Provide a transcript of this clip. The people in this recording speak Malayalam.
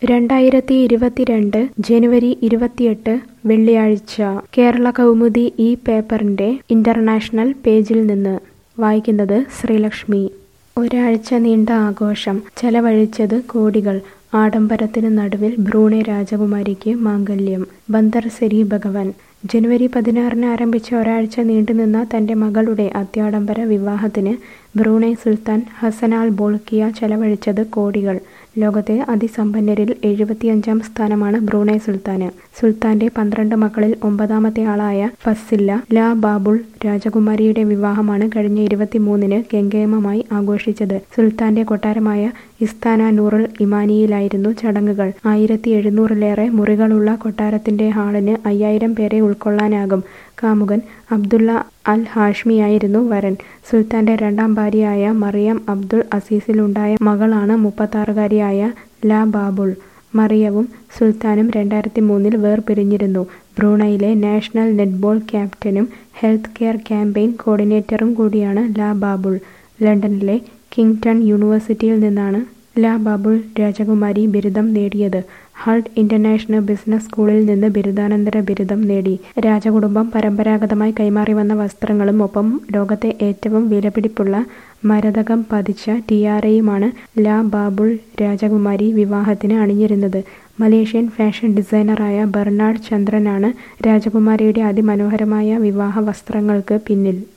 രണ്ടായിരത്തി ഇരുപത്തിരണ്ട് ജനുവരി ഇരുപത്തിയെട്ട് വെള്ളിയാഴ്ച കേരള കൗമുദി ഈ പേപ്പറിന്റെ ഇന്റർനാഷണൽ പേജിൽ നിന്ന് വായിക്കുന്നത് ശ്രീലക്ഷ്മി ഒരാഴ്ച നീണ്ട ആഘോഷം ചെലവഴിച്ചത് കോടികൾ ആഡംബരത്തിന് നടുവിൽ ബ്രൂണെ രാജകുമാരിക്ക് മാംഗല്യം ബന്ദർ സെരി ഭഗവൻ ജനുവരി പതിനാറിന് ആരംഭിച്ച ഒരാഴ്ച നീണ്ടുനിന്ന തന്റെ മകളുടെ അത്യാഡംബര വിവാഹത്തിന് ബ്രൂണൈ സുൽത്താൻ ഹസനാൽ ബോൾക്കിയ ചെലവഴിച്ചത് കോടികൾ ലോകത്തെ അതിസമ്പന്നരിൽ എഴുപത്തിയഞ്ചാം സ്ഥാനമാണ് ബ്രൂണൈ സുൽത്താന് സുൽത്താന്റെ പന്ത്രണ്ട് മക്കളിൽ ഒമ്പതാമത്തെ ആളായ ഫസില്ല ലാ ബാബുൾ രാജകുമാരിയുടെ വിവാഹമാണ് കഴിഞ്ഞ ഇരുപത്തിമൂന്നിന് കെങ്കേമമായി ആഘോഷിച്ചത് സുൽത്താന്റെ കൊട്ടാരമായ ഇസ്താന നൂറുൽ ഇമാനിയിലായിരുന്നു ചടങ്ങുകൾ ആയിരത്തി എഴുന്നൂറിലേറെ മുറികളുള്ള കൊട്ടാരത്തിന്റെ ഹാളിന് അയ്യായിരം പേരെ ഉൾക്കൊള്ളാനാകും കാമുകൻ അബ്ദുള്ള അൽ ഹാഷ്മിയായിരുന്നു വരൻ സുൽത്താന്റെ രണ്ടാം ഭാര്യയായ മറിയം അബ്ദുൾ അസീസിലുണ്ടായ മകളാണ് മുപ്പത്താറുകാരിയായ ലാ ബാബുൾ മറിയവും സുൽത്താനും രണ്ടായിരത്തി മൂന്നിൽ വേർപിരിഞ്ഞിരുന്നു ബ്രൂണയിലെ നാഷണൽ നെറ്റ്ബോൾ ക്യാപ്റ്റനും ഹെൽത്ത് കെയർ ക്യാമ്പയിൻ കോർഡിനേറ്ററും കൂടിയാണ് ലാ ബാബുൾ ലണ്ടനിലെ കിങ്ടൺ യൂണിവേഴ്സിറ്റിയിൽ നിന്നാണ് ലാ ബാബുൾ രാജകുമാരി ബിരുദം നേടിയത് ഹൾട്ട് ഇന്റർനാഷണൽ ബിസിനസ് സ്കൂളിൽ നിന്ന് ബിരുദാനന്തര ബിരുദം നേടി രാജകുടുംബം പരമ്പരാഗതമായി കൈമാറി വന്ന വസ്ത്രങ്ങളും ഒപ്പം ലോകത്തെ ഏറ്റവും വിലപിടിപ്പുള്ള മരതകം പതിച്ച ടിയാരയുമാണ് ലാ ബാബുൾ രാജകുമാരി വിവാഹത്തിന് അണിഞ്ഞിരുന്നത് മലേഷ്യൻ ഫാഷൻ ഡിസൈനറായ ബെർണാഡ് ചന്ദ്രനാണ് രാജകുമാരിയുടെ അതിമനോഹരമായ വിവാഹ വസ്ത്രങ്ങൾക്ക് പിന്നിൽ